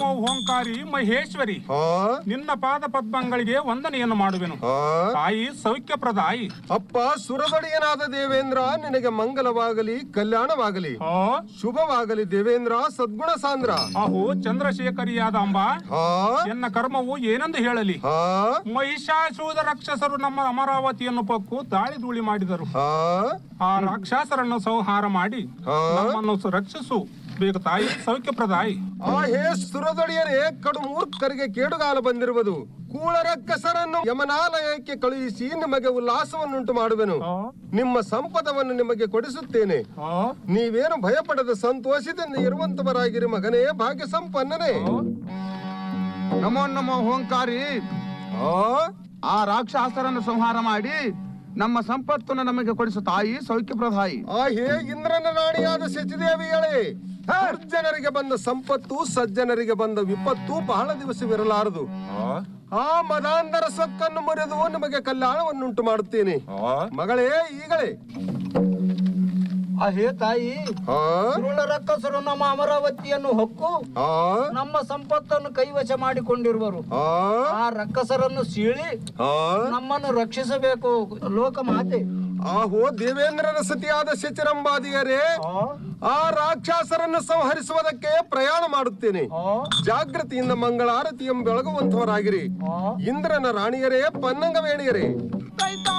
ಓಂಕಾರಿ ಮಹೇಶ್ವರಿ ಹಾ ನಿನ್ನ ಪಾದ ಪದ್ಮಗಳಿಗೆ ವಂದನೆಯನ್ನು ಮಾಡುವೆನು ಹಾ ತಾಯಿ ಸೌಖ್ಯ ಪ್ರದಾಯಿ ಅಪ್ಪ ಸುರದೊಡೆಯನಾದ ದೇವೇಂದ್ರ ನಿನಗೆ ಮಂಗಲವಾಗಲಿ ಕಲ್ಯಾಣವಾಗಲಿ ಹೋ ಶುಭವಾಗಲಿ ದೇವೇಂದ್ರ ಸದ್ಗುಣ ಸಾಂದ್ರ ಅಹೋ ಚಂದ್ರಶೇಖರಿಯಾದ ಅಂಬ ಹಾ ಎನ್ನ ಕರ್ಮವು ಏನೆಂದು ಹೇಳಲಿ ಹಾ ಮಹಿಷಾಸೂದ ರಾಕ್ಷಸರು ನಮ್ಮ ಅಮರಾವತಿಯನ್ನು ಪಕ್ಕು ದಾಳಿ ಧೂಳಿ ಮಾಡಿದರು ಹಾ ಆ ರಾಕ್ಷಸರನ್ನು ಸಂಹಾರ ಮಾಡಿ ಹಾ. ನಮ್ಮನ್ನು ರಕ್ಷಿಸು ಬೇಕು ತಾಯಿ ಸೌಖ್ಯ ಪ್ರದಾಯಿ ಆ ಹೇ ಸುರದೊಡೆಯರೇ ಕಡು ಮೂರ್ಖರಿಗೆ ಕೇಡುಗಾಲ ಬಂದಿರುವುದು ಕೂಳರಕ್ಕಸರನ್ನು ಯಮನಾಲಯಕ್ಕೆ ಕಳುಹಿಸಿ ನಿಮಗೆ ಉಲ್ಲಾಸವನ್ನುಂಟು ಮಾಡುವೆನು ಹೋ ನಿಮ್ಮ ಸಂಪದವನ್ನು ನಿಮಗೆ ಕೊಡಿಸುತ್ತೇನೆ ಹೋ ನೀವೇನು ಭಯಪಡದ ಸಂತೋಷದಿಂದ ಇರುವಂತವರಾಗಿರಿ ಮಗನೇ ಭಾಗ್ಯ ಸಂಪನ್ನನೇ ನಮೋ ನಮೋ ಓಂಕಾರಿ ಆ ಆ ರಾಕ್ಷಸರನ್ನು ಸಂಹಾರ ಮಾಡಿ ನಮ್ಮ ಸಂಪತ್ತನ್ನು ನಮಗೆ ಕೊಡಿಸು ತಾಯಿ ಸೌಖ್ಯ ಪ್ರದಾಯಿ ಆ ಹೇ ಇಂದ್ರನ ರಾಣಿಯಾದ ಶಚಿದೇವಿಗಳೇ ದುರ್ಜನರಿಗೆ ಬಂದ ಸಂಪತ್ತು ಸಜ್ಜನರಿಗೆ ಬಂದ ವಿಪತ್ತು ಬಹಳ ದಿವಸವಿರಲಾರದು ಆ ಮದಾಂಧರ ಸೊಕ್ಕನ್ನು ಮುರಿದು ನಿಮಗೆ ಕಲ್ಯಾಣವನ್ನುಂಟು ಮಾಡುತ್ತೇನೆ ಮಗಳೇ ಈಗಳೇ ಅಹೇ ತಾಯಿ ಆ ಸುರುಳ ರಕ್ಕಸರು ನಮ್ಮ ಅಮರಾವತಿಯನ್ನು ಹೊಕ್ಕು ಆ ನಮ್ಮ ಸಂಪತ್ತನ್ನು ಕೈವಶ ಮಾಡಿಕೊಂಡಿರುವರು ಆ ಆ ರಕ್ಕಸರನ್ನು ಸೀಳಿ ಆ ನಮ್ಮನ್ನು ರಕ್ಷಿಸಬೇಕು ಲೋಕ ಮಾತೆ ಆಹೋ ದೇವೇಂದ್ರನ ಸತಿಯಾದ ಶಚಿರಂಬಾದಿಯರೇ ಆ ರಾಕ್ಷಸರನ್ನು ಸಂಹರಿಸುವುದಕ್ಕೆ ಪ್ರಯಾಣ ಮಾಡುತ್ತೇನೆ ಜಾಗೃತಿಯಿಂದ ಮಂಗಳಾರತಿಯನ್ನು ಬೆಳಗುವಂತವರಾಗಿರಿ ಇಂದ್ರನ ರಾಣಿಯರೇ ಪನ್ನಂಗ ವೇಣಿಯರೇ